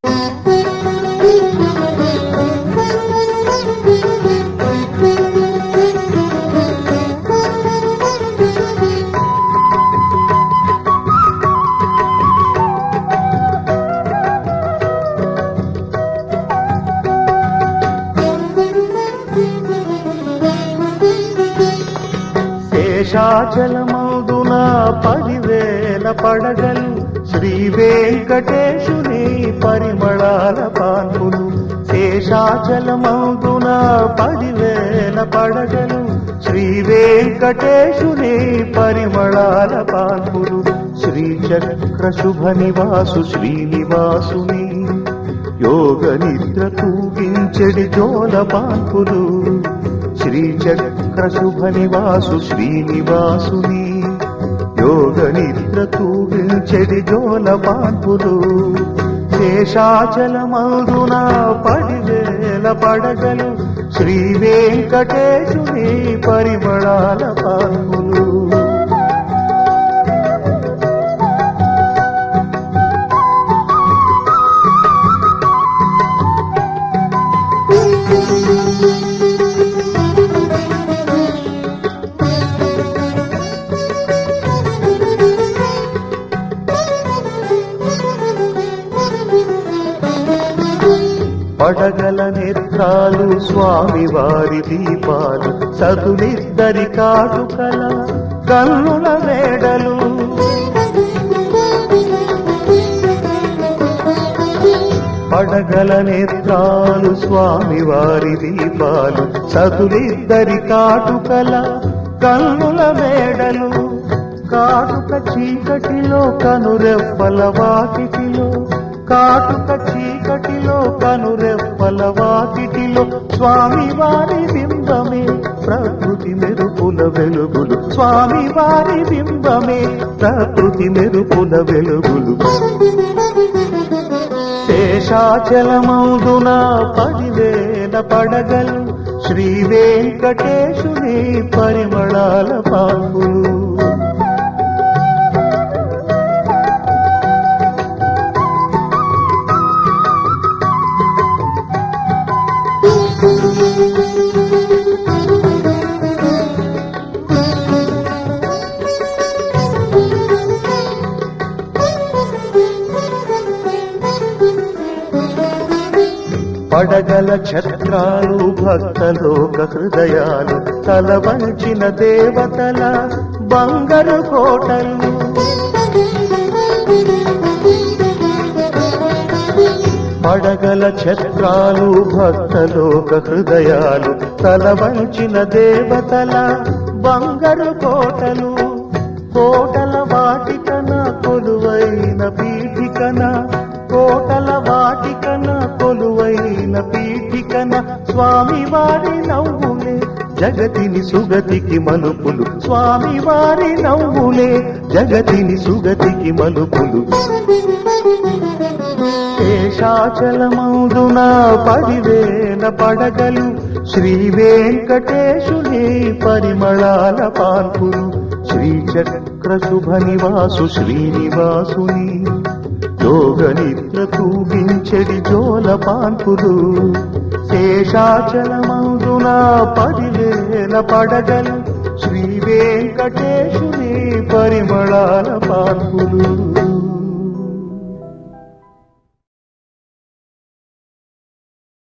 శేషాచలమౌదున పదివేల పడగలు శ్రీ వెంకటేశుని పరిమళాల పాన్పులు శేషాచలమౌదున పదివేల పడగలు శ్రీ వెంకటేశుని పరిమళాల పాన్పులు శ్రీచక్ర శుభ నివాసు శ్రీనివాసుని యోగ నిద్ర తూగించెడి జోల పాన్పులు శ్రీచక్ర శుభ నివాసు శ్రీనివాసుని యోగ నిద్ర తూగించెడి జోల పాన్పులు శేషాచలమౌదున పడివేల పడగలు శ్రీ వెంకటేశుని పరిమళాల పాన్పులు పడగల నేత్రాలు స్వామి వారి దీపాలు సతులిద్దరి కాటుకల కన్నుల వేడలు పడగల నేత్రాలు స్వామి వారి దీపాలు సతులిద్దరి కాటుకల కన్నుల వేడలు కాటుక చీకటిలో కనురెప్పల వాకిటిలో కాటుక చీకటిలో కనురెప్పల వాకిటిలో స్వామి వారి బింబమే ప్రకృతి మెరుపుల వెలుగులు స్వామి వారి బింబమే ప్రకృతి మెరుపుల వెలుగులు శేషాచలమౌదున పదివేల పడగలు శ్రీ వెంకటేశుని పరిమళాల పాపులు పడగల ఛత్రాలు భక్తలోక హృదయాలు తల వంచిన దేవతల బంగారు కోటలు పడగల ఛత్రాలు భక్తలోక హృదయాలు తల వంచిన దేవతల బంగారు కోటలు కోటల వాటికన కొలువైన పీఠికన కోటల వాటికన కొలువైన పీఠికన స్వామి వారి నవ్వులే జగతిని సుగతికి మలుపులు స్వామి వారి నవ్వులే జగతిని సుగతికి మలుపులు శేషాచలమౌదున పదివేల పడగలు శ్రీ వెంకటేశుని పరిమళాల పాల్పులు శ్రీచక్ర శుభ నివాసు శ్రీనివాసుని యోగ నిద్ర తూగించెడి జోల పాన్పులు శేషాచలమౌదున పదివేల పడగలు శ్రీ వెంకటేశుని పరిమళాల పాన్పులు